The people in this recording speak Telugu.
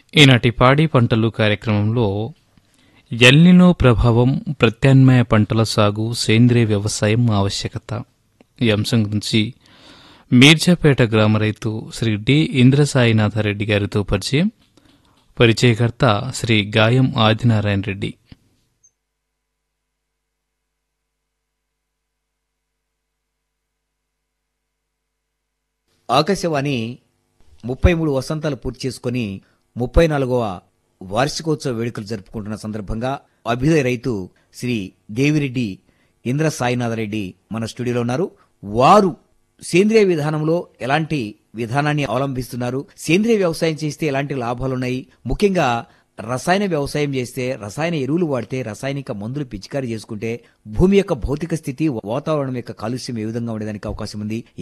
ఈనాటి పాడి పంటలు కార్యక్రమంలో ఎల్నినో ప్రభావం ప్రత్యామ్నాయ పంటల సాగు సేంద్రియ వ్యవసాయం ఆవశ్యకత ఈ అంశం గురించి మీర్జాపేట గ్రామ రైతు శ్రీ డి ఇంద్రసాయినాథరెడ్డి గారితో పరిచయం పరిచయకర్త శ్రీ గాయం ఆదినారాయణ రెడ్డి ఆకాశవాణి ముప్పై మూడు వసంతాలు పూర్తి చేసుకుని ముప్పై నాలుగవ వార్షికోత్సవ వేడుకలు జరుపుకుంటున్న సందర్భంగా అభ్యుదయ రైతు శ్రీ దేవిరెడ్డి ఇంద్ర సాయినాథరెడ్డి మన స్టూడియోలో ఉన్నారు వారు సేంద్రియ విధానంలో ఎలాంటి విధానాన్ని అవలంబిస్తున్నారు సేంద్రియ వ్యవసాయం చేస్తే ఎలాంటి లాభాలున్నాయి ముఖ్యంగా రసాయన వ్యవసాయం చేస్తే రసాయన ఎరువులు వాడితే రసాయనిక మందులు పిచికారీ చేసుకుంటే భూమి యొక్క భౌతిక స్థితి వాతావరణం యొక్క కాలుష్యం ఏ విధంగా ఉండేదానికి అవకాశం ఉంది